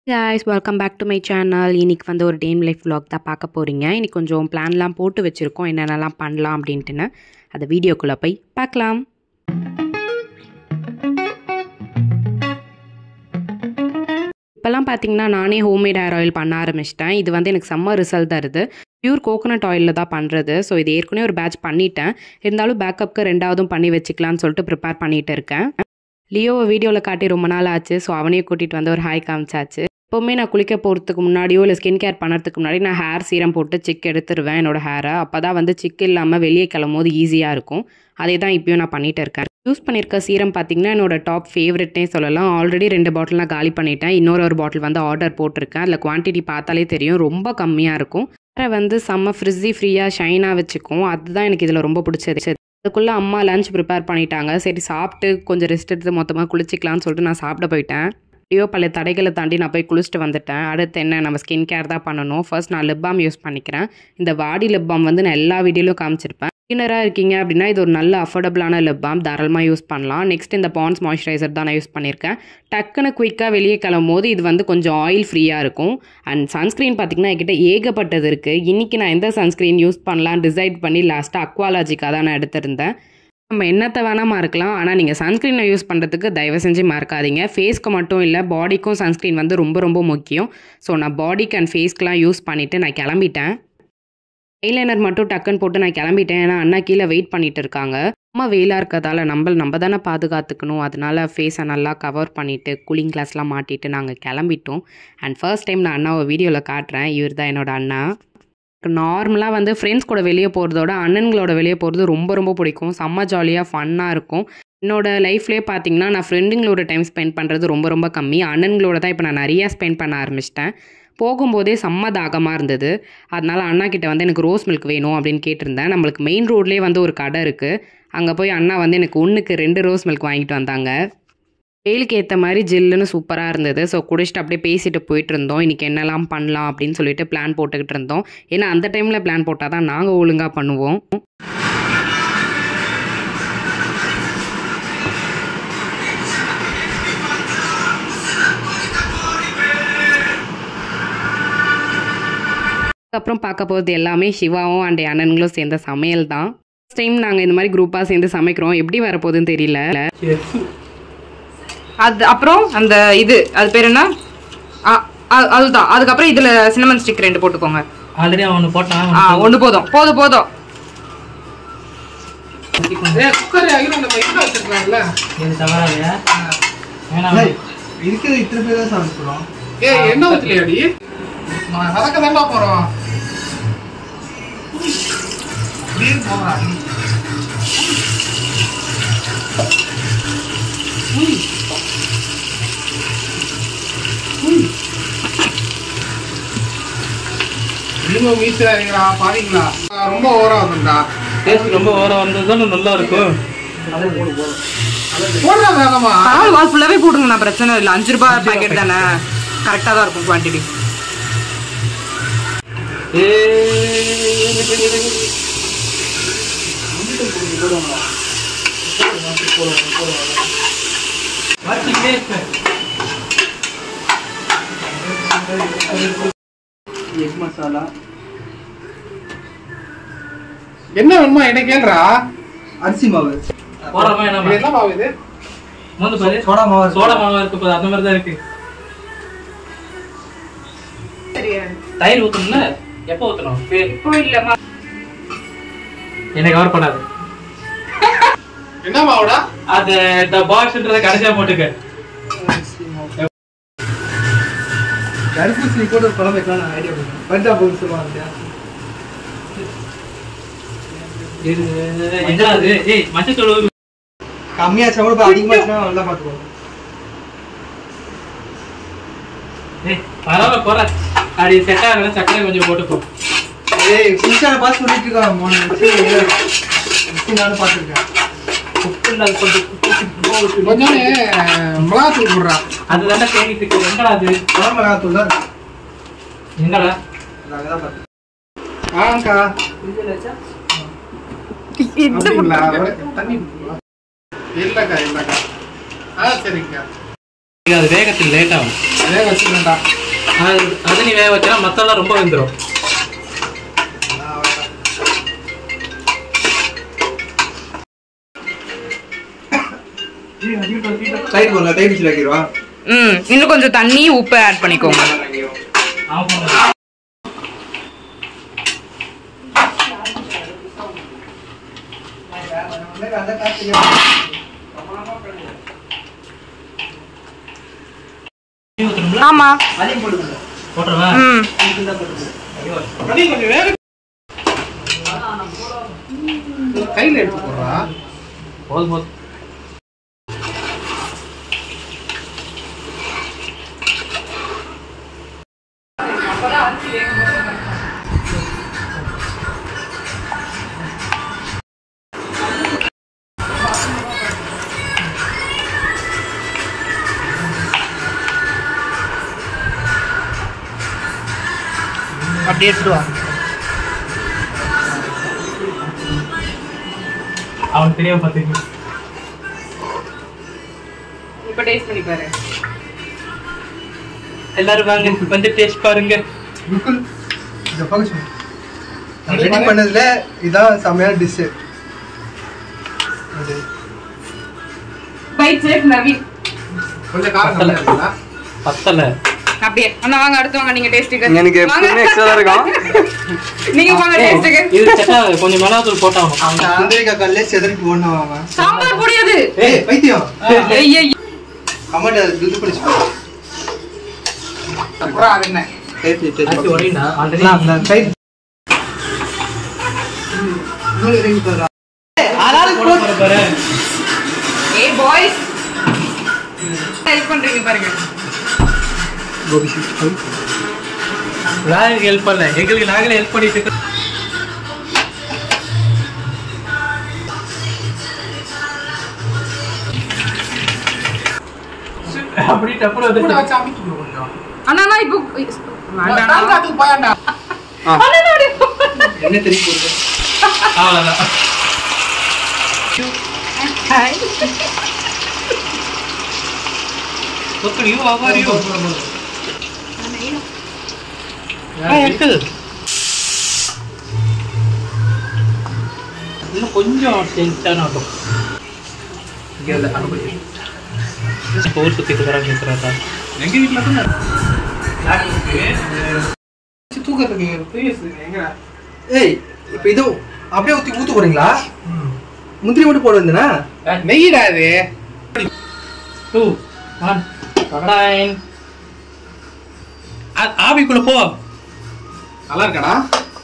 Guys welcome back to my channel இன்னைக்கு வந்து ஒரு டேம் லைஃப் vlog தான் பார்க்க போகிறீங்க இன்னைக்கு கொஞ்சம் பிளான்லாம் போட்டு வச்சுருக்கோம் என்னென்னலாம் பண்ணலாம் அப்படின்ட்டுன்னு அதை வீடியோக்குள்ளே போய் பார்க்கலாம் இப்போல்லாம் பார்த்தீங்கன்னா நானே ஹோம்மேட் ஹேர் ஆயில் பண்ண ஆரம்பிச்சிட்டேன் இது வந்து எனக்கு செம்ம ரிசல்ட் தருது பியூர் கோகோனட் ஆயிலில் தான் பண்ணுறது ஸோ இது ஏற்கனவே ஒரு பேட்ச் பண்ணிட்டேன் இருந்தாலும் பேக்கப்புக்கு ரெண்டாவதும் பண்ணி வச்சுக்கலாம்னு சொல்லிட்டு ப்ரிப்பேர் பண்ணிட்டு இருக்கேன் லியோவை வீடியோவில் காட்டி ரொம்ப நாள் ஆச்சு ஸோ அவனையும் கூட்டிகிட்டு வந்து ஒரு ஹாய் காமிச்சாச்சு எப்போவுமே நான் குளிக்க போகிறதுக்கு முன்னாடியோ இல்லை ஸ்கின் கேர் பண்ணுறதுக்கு முன்னாடி நான் ஹேர் சீரம் போட்டு சிக் எடுத்துருவேன் என்னோட ஹேரை அப்போ தான் வந்து சிக் இல்லாமல் வெளியே கிளம்பும் போது ஈஸியாக இருக்கும் அதே தான் இப்பயும் நான் பண்ணிட்டு இருக்கேன் யூஸ் பண்ணியிருக்க சீரம் பார்த்தீங்கன்னா என்னோட டாப் ஃபேவரெட்னே சொல்லலாம் ஆல்ரெடி ரெண்டு பாட்டில் நான் காலி பண்ணிட்டேன் இன்னொரு ஒரு பாட்டில் வந்து ஆர்டர் போட்டிருக்கேன் அதில் குவான்டிட்டி பார்த்தாலே தெரியும் ரொம்ப கம்மியாக இருக்கும் வேறு வந்து செம்ம ஃப்ரிஸி ஃப்ரீயாக ஷைனாக வச்சுக்கும் அதுதான் எனக்கு இதில் ரொம்ப பிடிச்சது அதுக்குள்ளே அம்மா லஞ்ச் ப்ரிப்பேர் பண்ணிட்டாங்க சரி சாப்பிட்டு கொஞ்சம் ரெஸ்ட் எடுத்து மொத்தமாக குளிச்சிக்கலாம்னு சொல்லிட்டு நான் சாப்பிட போயிட்டேன் ஐயோ பல தடைகளை தாண்டி நான் போய் குளிச்சுட்டு வந்துட்டேன் அடுத்து என்ன நம்ம ஸ்கின் கேர் தான் பண்ணணும் ஃபர்ஸ்ட் நான் லிப் பாம் யூஸ் பண்ணிக்கிறேன் இந்த வாடி லிப் பாம் வந்து நான் எல்லா வீடியோலையும் காமிச்சிருப்பேன் பிகினராக இருக்கீங்க அப்படின்னா இது ஒரு நல்ல அஃபோர்டபுளான லிப் பாம் தாராளமாக யூஸ் பண்ணலாம் நெக்ஸ்ட் இந்த பான்ஸ் மாய்ஸ்சரைசர் தான் நான் யூஸ் பண்ணியிருக்கேன் டக்குன்னு குயிக்காக வெளியே கிளம்பும் போது இது வந்து கொஞ்சம் ஆயில் ஃப்ரீயாக இருக்கும் அண்ட் சன்ஸ்க்ரீன் பார்த்தீங்கன்னா என்கிட்ட ஏகப்பட்டது இருக்குது இன்றைக்கி நான் எந்த சன்ஸ்க்ரீன் யூஸ் பண்ணலாம் டிசைட் பண்ணி லாஸ்ட்டாக அக்வாலாஜிக்காக தான் நான் எடுத்திருந்தேன் நம்ம என்னத்தை வேணாமா இருக்கலாம் ஆனால் நீங்கள் சன்ஸ்க்ரீனை யூஸ் பண்ணுறதுக்கு தயவு செஞ்சு மறக்காதீங்க ஃபேஸ்க்கு மட்டும் இல்லை பாடிக்கும் சன்ஸ்க்ரீன் வந்து ரொம்ப ரொம்ப முக்கியம் ஸோ நான் பாடிக்கு அண்ட் ஃபேஸ்க்கெலாம் யூஸ் பண்ணிவிட்டு நான் கிளம்பிட்டேன் ஐலைனர் மட்டும் டக்குன்னு போட்டு நான் கிளம்பிட்டேன் ஏன்னா அண்ணா கீழே வெயிட் பண்ணிட்டு இருக்காங்க ரொம்ப வெயிலாக இருக்கிறதால நம்ம நம்ம தானே பாதுகாத்துக்கணும் அதனால ஃபேஸை நல்லா கவர் பண்ணிவிட்டு கூலிங் கிளாஸ்லாம் மாட்டிட்டு நாங்கள் கிளம்பிட்டோம் அண்ட் ஃபர்ஸ்ட் டைம் நான் அண்ணாவை வீடியோவில் காட்டுறேன் இவர் தான் என்னோட அண்ணா நார்மலாக வந்து ஃப்ரெண்ட்ஸ் கூட வெளியே போகிறதோட அண்ணன்களோட வெளியே போகிறது ரொம்ப ரொம்ப பிடிக்கும் செம்ம ஜாலியாக ஃபன்னாக இருக்கும் என்னோட லைஃப்லேயே பார்த்தீங்கன்னா நான் ஃப்ரெண்டுங்களோட டைம் ஸ்பெண்ட் பண்ணுறது ரொம்ப ரொம்ப கம்மி அண்ணன்களோட தான் இப்போ நான் நிறையா ஸ்பெண்ட் பண்ண ஆரம்பிச்சிட்டேன் போகும்போதே செம்ம தாகமாக இருந்தது அதனால் அண்ணா கிட்ட வந்து எனக்கு ரோஸ் மில்க் வேணும் அப்படின்னு கேட்டிருந்தேன் நம்மளுக்கு மெயின் ரோட்லேயே வந்து ஒரு கடை இருக்குது அங்கே போய் அண்ணா வந்து எனக்கு ஒன்றுக்கு ரெண்டு ரோஸ் மில்க் வாங்கிட்டு வந்தாங்க வெயிலுக்கு ஏற்ற மாதிரி ஜில்லுன்னு சூப்பராக இருந்தது ஸோ குடிச்சிட்டு அப்படியே பேசிட்டு போயிட்டு இருந்தோம் இன்றைக்கி என்னெல்லாம் பண்ணலாம் அப்படின்னு சொல்லிட்டு பிளான் போட்டுக்கிட்டு இருந்தோம் ஏன்னா அந்த டைமில் பிளான் போட்டால் தான் நாங்கள் ஒழுங்காக பண்ணுவோம் அப்புறம் பார்க்க போகிறது எல்லாமே சிவாவும் அண்ட் அண்ணன்களும் சேர்ந்த சமையல் தான் ஃபஸ்ட் டைம் நாங்கள் இந்த மாதிரி குரூப்பாக சேர்ந்து சமைக்கிறோம் எப்படி வரப்போகுதுன்னு தெரியல அது அப்புறம் அந்த இது அது பேர் என்ன அ- அ- அதுதான் அதுக்கப்புறம் இதுல சின்னமன் ஸ்டிக் ரெண்டு போட்டுக்கோங்க ஆல்ரெடி அவனு போட்டான் ஆ ஒண்ணு போதும் போதும் போதும் குக்கர் ஐயோ நம்ம இதுல வச்சிருக்கலாம்ல இது தவறாலையா வேணாம் இருக்கிற இத்தனை பேர் தான் சாப்பிடுறோம் ஏய் என்ன ஊத்துலையாடி நான் நடக்க தான்டா போறோம் நீர் போடுறா நீங்க வீசுறாங்களா பாருங்களா ரொம்ப ஓரம் வந்துடா டேஸ்ட் ரொம்ப ஓரம் வந்தது தானே நல்லா இருக்கும் போடுறா வேகமா பரவாயில்ல அது ஃபுல்லாவே போடுங்க நான் பிரச்சனை இல்லை அஞ்சு ரூபாய் பாக்கெட் தானே கரெக்டாக தான் இருக்கும் குவான்டிட்டி எக் மசாலா என்ன வேணுமா என்ன கேள்றா அரிசி மாவு போடாம என்ன இது என்ன மாவு இது மூணு பாரு சோடா மாவு சோடா மாவு இருக்கு பாரு அந்த மாதிரி தான் இருக்கு தயிர் ஊத்தணும்ல எப்போ ஊத்தணும் பே- இப்போ இல்லைம்மா என்னை கவர் பண்ணாது என்ன மாவுடா அது இந்த பாக்ஸ்ன்றத கடைசியா போட்டுக்க தர்பூசணி கூட ஒரு குழம்பு வைக்கலாம் நான் ஐடியா பண்ணுறேன் பஞ்சா போகுது சொல்லுவாங்க இது என்ன அது ஏய் மஞ்சள் கம்மியாச்சா கூட இப்போ அதிகமாச்சுன்னா நல்லா பார்த்துக்கோங்க ஏய் பரவாயில்ல போற அப்படி செட் ஆகல சக்கரை கொஞ்சம் போட்டுக்கோ ஏய் இன்ஸ்டால பார்த்து சொல்லிட்டு இருக்கான் மூணு நிமிஷம் நானும் பார்த்துருக்கேன் உப்பு இல்லாத கொஞ்சம் கொஞ்சம் மிளகாத்தூள் போடுறா அதுதானே தேடிட்டு இருக்கு எங்கடா அது குழம்பு மிளகாத்தூள் தான் இருக்கு. எங்கடா நான் தான் பார்த்தேன் ஆங்கா அப்படிங்களா தண்ணி இல்லக்கா இல்லக்கா ஆ சரிங்கக்கா அது வேகத்துக்கு லேட் ஆகும் வேக வச்சுக்கண்டா அது அது நீ வேக வச்சா மத்தெல்லாம் ரொம்ப வெந்துடும் தயிர் போடல தயிர் வச்சு வைக்கிறவா ம் இன்னும் கொஞ்சம் தண்ணி உப்பு ஆட் பண்ணிக்கோங்க ஆமா போட்டுருவா ம் கொஞ்சம் வேக கையில எடுத்து போடுறா போதும் போதும் அப்படியே எடுத்துட்டு வா அவனுக்கு தெரியாம பார்த்தீங்க இப்போ டேஸ்ட் பண்ணி பாரு எல்லாரும் வாங்க வந்து டேஸ்ட் பாருங்க பில்குல் இந்த ஃபங்க்ஷன் ரெடி பண்ணதுல இதான் செமையான டிஷ் அது பைட் சேஃப் நவீன் கொஞ்சம் காரம் கம்மியா இருக்குங்களா பத்தல அப்படியே அண்ணா வாங்க அடுத்து வாங்க நீங்க டேஸ்ட்டுக்கு எனக்கு எப்பவுமே எக்ஸ்ட்ரா தான் இருக்கும் நீங்க வாங்க டேஸ்ட்டுக்கு இது செட்டா கொஞ்சம் மிளகாத்தூள் போட்டாகணும் அவங்க சுந்தரிக்கா கல்லே செதறிட்டு ஓடணும் அவன் சாம்பார் பொடியாது ஏய் பைத்தியம் ஐயா கமெண்ட் அது இது பண்ணி சொல்லு அப்புறம் அது என்ன தயிர் டேஸ்ட் அரிசி பார்க்கலாம். உடையினா ஆல்ரெடி நான் நான் தயிர் இன்னொரு ring போடுறா. பாரு ஏய் பாய்ஸ் ஹெல்ப் பண்றீங்க பாருங்க கோபி சிக்ஸ்டி நான் ஹெல்ப் பண்ணல எங்களுக்கு நாங்களே ஹெல்ப் பண்ணிட்டு இருக்கோம் அப்படி டப்புனு கூட வந்து வச்சு அமைச்சு கொடு கொஞ்சம் அண்ணா இப்போ வேண்டாம் தாங்காத்துக்கு போயாண்டா என்ன தெரியும் போகுது அவ்வளோதான் ஓகே யூ அவர் யூ இருக்குது இன்னும் கொஞ்சம் டென்ஷன் ஆகும் இங்க இல்ல அனுபவி ஊர் சுற்றி இருக்கிறாங்க இருக்கிறாங்க எங்க வீட்டுல தான் தூக்கத்துக்கு ப்ளீஸ் எங்க ஏய் இப்போ இதுவும் அப்படியே ஊத்தி ஊத்து போறீங்களா முந்திரி மட்டும் போட வந்தனா நெய்டா இது டூ ஒன் நைன் ஆவிக்குள்ள போ நல்லா இருக்காடா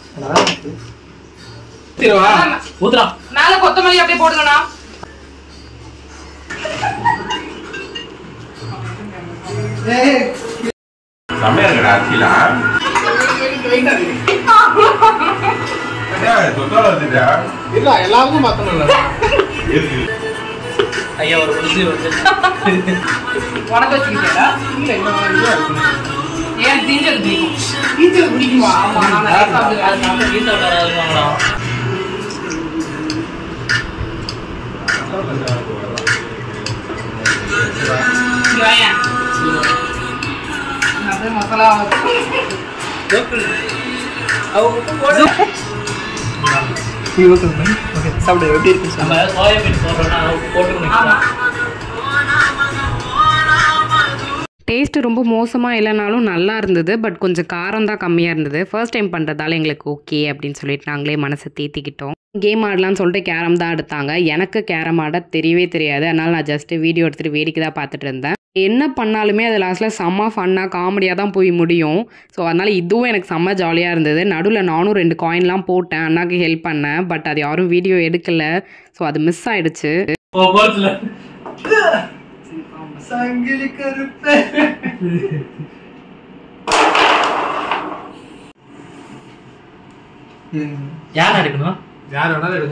ஊத்திடுவா ஊத்துறா மேல கொத்தமல்லி அப்படியே போடுங்கண்ணா ஏய் செம்மையா இருக்குடா அரிசிலா தொத்தோட வந்துட்டா இல்ல எல்லாருக்கும் மாத்தணும் இருக்கு ஐயா ஒரு முடிச்சு வந்து உனக்கு வச்சுக்கிட்டேடா இல்ல இந்த மாதிரி இதா இருக்கு. ஏன் தீஞ்சது பிடிக்கும் டீச்சர் பிடிக்குமா ஆமா நான் நிறைய சாப்பிடுவேன். இங்க வாயேன். நான் அப்படியே மசாலா நீ ஓகே ஓகே சாப்பிடு எப்படி இருக்கு நம்ம சோயாபீன் போடுறோம்னா போட்டு ஆமா டேஸ்ட்டு ரொம்ப மோசமாக இல்லைனாலும் நல்லா இருந்தது பட் கொஞ்சம் காரம் தான் கம்மியாக இருந்தது ஃபர்ஸ்ட் டைம் பண்ணுறதால எங்களுக்கு ஓகே அப்படின்னு சொல்லிட்டு நாங்களே மனசை தேத்திக்கிட்டோம் கேம் ஆடலாம்னு சொல்லிட்டு கேரம் தான் எடுத்தாங்க எனக்கு கேரம் ஆட தெரியவே தெரியாது அதனால் நான் ஜஸ்ட்டு வீடியோ எடுத்துகிட்டு வேடிக்கை தான் பார்த்துட்டு இருந்தேன் என்ன பண்ணாலுமே அது லாஸ்ட்டில் செம்ம ஃபன்னாக காமெடியாக தான் போய் முடியும் ஸோ அதனால் இதுவும் எனக்கு செம்ம ஜாலியாக இருந்தது நடுவில் நானும் ரெண்டு காயின்லாம் போட்டேன் அண்ணாக்கு ஹெல்ப் பண்ணேன் பட் அது யாரும் வீடியோ எடுக்கலை ஸோ அது மிஸ் ஆயிடுச்சு போச்சுல சங்கிலி கருப்பே யார் எடுக்கணும் யார் வேணாலும் எடுங்க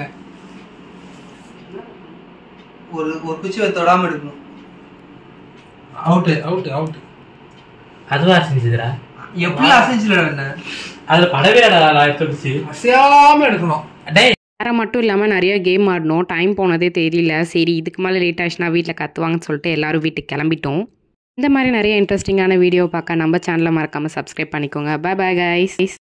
ஒரு ஒரு குச்சி வச்சு தொடாம எடுக்கணும் அவுட்டு அவுட்டு அவுட் அதுவா செஞ்சதுடா எப்படி அசைஞ்சில என்ன அதுல படவேடா எடுத்துடுச்சு அசையாம எடுக்கணும் டேய் வேறு மட்டும் இல்லாமல் நிறைய கேம் ஆடினோம் டைம் போனதே தெரியல சரி இதுக்கு மேலே லேட் ஆச்சுன்னா வீட்டில் கத்துவாங்கன்னு சொல்லிட்டு எல்லாரும் வீட்டுக்கு கிளம்பிட்டோம் இந்த மாதிரி நிறைய இன்ட்ரெஸ்டிங்கான வீடியோ பார்க்க நம்ம சேனலை மறக்காமல் சப்ஸ்கிரைப் பண்ணிக்கோங்க பை பை கைஸ்